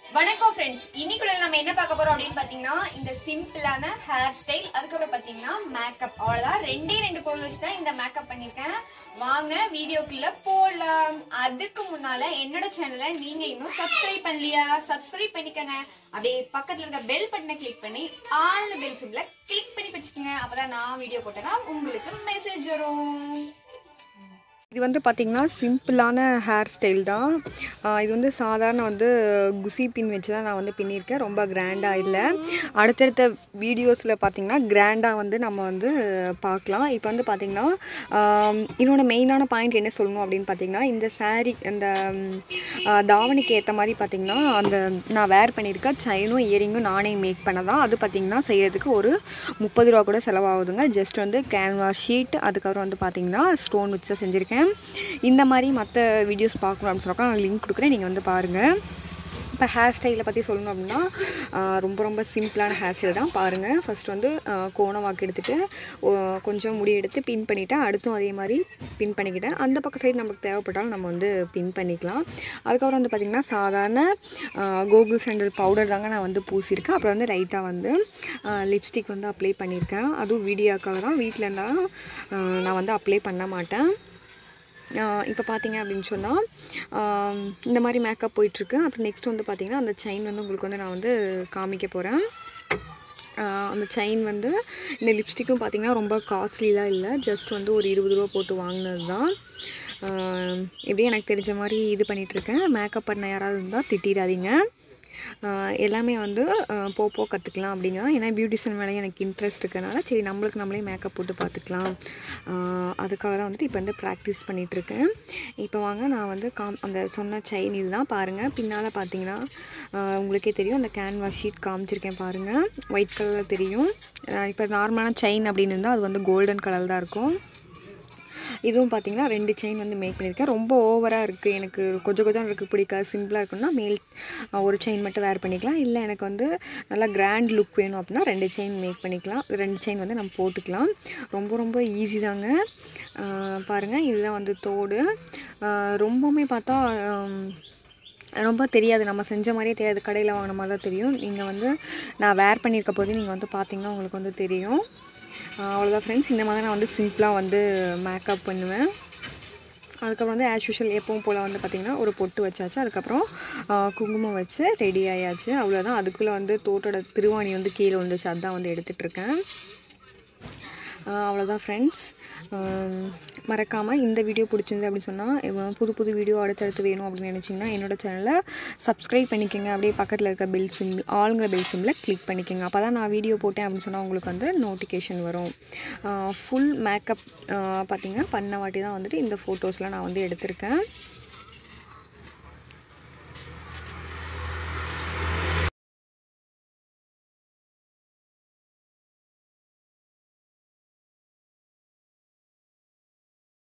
வணக்கம் ஃப்ரெண்ட்ஸ் இன்னைக்குள்ள நம்ம என்ன பார்க்க போறோம் அப்படின்னு பாத்தீங்கன்னா இந்த சிம்பிளான ஹேர் ஸ்டைல் அதுக்கப்புறம் பாத்தீங்கன்னா மேக்கப் அவ்வளவுதான் ரெண்டே ரெண்டு பொருள் வச்சு தான் இந்த மேக்கப் பண்ணிருக்கேன் வாங்க வீடியோக்குள்ள போலாம் அதுக்கு முன்னால என்னோட சேனலை நீங்க இன்னும் சப்ஸ்கிரைப் பண்ணலையா சப்ஸ்கிரைப் பண்ணிக்கங்க அப்படியே பக்கத்துல இருக்க பெல் பட்டனை கிளிக் பண்ணி ஆல் பெல் சிம்ல கிளிக் பண்ணி வச்சுக்கோங்க அப்பதான் நான் வீடியோ போட்டேன்னா உங்களுக்கு மெசேஜ் வரும் இது வந்து பார்த்திங்கன்னா சிம்பிளான ஹேர் ஸ்டைல் தான் ஆஹ் இது வந்து சாதாரண வந்து குசி பின் வச்சு தான் நான் வந்து பின்னியிருக்கேன் ரொம்ப கிராண்டாக இல்லை அடுத்தடுத்த வீடியோஸில் பார்த்திங்கன்னா கிராண்டாக வந்து நம்ம வந்து பார்க்கலாம் இப்போ வந்து பார்த்திங்கன்னா ஆம், இன்னொன்று மெயினான பாயிண்ட் என்ன சொல்லணும் அப்படின்னு பார்த்திங்கன்னா இந்த saree அந்த ம், ஆஹ், தாவணிக்கு ஏற்ற மாதிரி பார்த்திங்கன்னா அந்த நான் வேர் பண்ணியிருக்க செயினும் இயரிங்கும் நானே மேக் பண்ணதான் அது பார்த்திங்கன்னா செய்யறதுக்கு ஒரு முப்பது ரூபா கூட செலவாகுதுங்க ஜஸ்ட் வந்து கேன்வாஸ் ஷீட் அதுக்கப்புறம் வந்து பார்த்திங்கன்னா ஸ்டோன் வச்சு தான் செஞ்சுருக்கேன் இந்த மாதிரி மற்ற வீடியோஸ் பார்க்கணும் அப்படின்னு சொன்னாக்கா நான் லிங்க் கொடுக்குறேன் நீங்கள் வந்து பாருங்கள் இப்போ ஹேர் ஸ்டைலை பற்றி சொல்லணும் அப்படின்னா ஆஹ் ரொம்ப ரொம்ப சிம்பிளான ஹேர் ஸ்டைல் தான் பாருங்கள் ஃபர்ஸ்ட் வந்து ஆஹ் கோண வாக்கு எடுத்துகிட்டு கொஞ்சம் முடி எடுத்து பின் பண்ணிவிட்டேன் அடுத்தும் அதே மாதிரி பின் பண்ணிக்கிட்டேன் அந்த பக்கம் சைடு நமக்கு தேவைப்பட்டாலும் நம்ம வந்து பின் பண்ணிக்கலாம் அதுக்கப்புறம் வந்து பார்த்திங்கன்னா சாதாரண கோகுல் சாண்டல் பவுடர் தாங்க நான் வந்து பூசியிருக்கேன் அப்புறம் வந்து லைட்டாக வந்து லிப்ஸ்டிக் வந்து அப்ளை பண்ணியிருக்கேன் அதுவும் வீடியோக்காக தான் வீட்டில் இருந்தாலும் ஆஹ் நான் வந்து அப்ளை பண்ண மாட்டேன் இப்போ பார்த்தீங்க அப்படின்னு சொன்னால் இந்த மாதிரி மேக்கப் போயிட்டுருக்கு அப்புறம் நெக்ஸ்ட் வந்து பார்த்தீங்கன்னா அந்த செயின் வந்து உங்களுக்கு வந்து நான் வந்து காமிக்க போகிறேன் அந்த செயின் வந்து இந்த லிப்ஸ்டிக்கும் பார்த்தீங்கன்னா ரொம்ப காஸ்ட்லிலாம் இல்லை ஜஸ்ட் வந்து ஒரு இருபது ரூபா போட்டு வாங்கினது தான் இப்படியே எனக்கு தெரிஞ்ச மாதிரி இது பண்ணிகிட்ருக்கேன் மேக்கப் பண்ண யாராவது இருந்தால் திட்டிடாதீங்க ஆஹ் எல்லாமே வந்து ஆஹ் போ போ கற்றுக்கலாம் அப்படிங்க ஏன்னா பியூட்டிஷியன் மேலே எனக்கு இன்ட்ரெஸ்ட் இருக்கனால சரி நம்மளுக்கு நம்மளே மேக்கப் போட்டு பார்த்துக்கலாம் ஆஹ் அதுக்காக தான் வந்துட்டு இப்போ வந்து ப்ராக்டிஸ் பண்ணிகிட்ருக்கேன் இப்போ வாங்க நான் வந்து காம் அந்த சொன்ன செயின் இதுதான் பாருங்கள் பின்னால் பார்த்தீங்கன்னா ஆஹ் உங்களுக்கே தெரியும் அந்த கேன்வாஸ் ஷீட் காமிச்சிருக்கேன் பாருங்கள் ஒயிட் கலரில் தெரியும் ஆஹ் இப்போ நார்மலான செயின் அப்படின்னு இருந்தால் அது வந்து கோல்டன் கலர் தான் இருக்கும் இதுவும் பார்த்தீங்கன்னா ரெண்டு செயின் வந்து மேக் பண்ணியிருக்கேன் ரொம்ப ஓவராக இருக்குது எனக்கு கொஞ்சம் கொஞ்சம் இருக்குது பிடிக்காது சிம்பிளாக இருக்குன்னா மேல் அஹ், ஒரு செயின் மட்டும் வேர் பண்ணிக்கலாம் இல்லை எனக்கு வந்து நல்லா கிராண்ட் லுக் வேணும் அப்படின்னா ரெண்டு செயின் மேக் பண்ணிக்கலாம் ரெண்டு செயின் வந்து நம்ம போட்டுக்கலாம் ரொம்ப ரொம்ப ஈஸி தாங்க அஹ், பாருங்கள் இதுதான் வந்து தோடு அஹ், ரொம்பவுமே பார்த்தா ஹம், ரொம்ப தெரியாது நம்ம செஞ்ச மாதிரியே தெரியாது கடையில் வாங்கின மாதிரி தான் தெரியும் நீங்கள் வந்து நான் வேர் பண்ணியிருக்க போது நீங்கள் வந்து பார்த்தீங்கன்னா உங்களுக்கு வந்து தெரியும் ஆஹ் அவ்வளோதான் ஃப்ரெண்ட்ஸ் இந்த மாதிரி நான் வந்து சிம்பிளாக வந்து மேக்கப் பண்ணுவேன் அதுக்கப்புறம் வந்து ஆஸ் யூஷுவல் எப்பவும் போல் வந்து பார்த்திங்கன்னா ஒரு பொட்டு வச்சாச்சு அதுக்கப்புறம் ஆஹ் குங்குமம் வச்சு ரெடி ஆயாச்சு அவ்வளோதான் அதுக்குள்ளே வந்து தோட்டோட திருவாணி வந்து கீழே வந்துச்சு அதான் வந்து எடுத்துகிட்ருக்கேன் அவ்வளோதான் ஃப்ரெண்ட்ஸ் மறக்காமல் இந்த வீடியோ பிடிச்சிருந்து அப்படின்னு சொன்னால் புது புது வீடியோ அடுத்தடுத்து வேணும் அப்படின்னு நினச்சிங்கன்னா என்னோட சேனலை சப்ஸ்கிரைப் பண்ணிக்கோங்க அப்படியே பக்கத்தில் இருக்க பெல் சிம் ஆளுங்கிற பெல் சிம்மில் கிளிக் பண்ணிக்கோங்க அப்போ தான் நான் வீடியோ போட்டேன் அப்படின்னு சொன்னால் உங்களுக்கு வந்து நோட்டிஃபிகேஷன் வரும் ஃபுல் மேக்கப் பார்த்திங்கன்னா பண்ண வாட்டி தான் வந்துட்டு இந்த ஃபோட்டோஸ்லாம் நான் வந்து எடுத்திருக்கேன்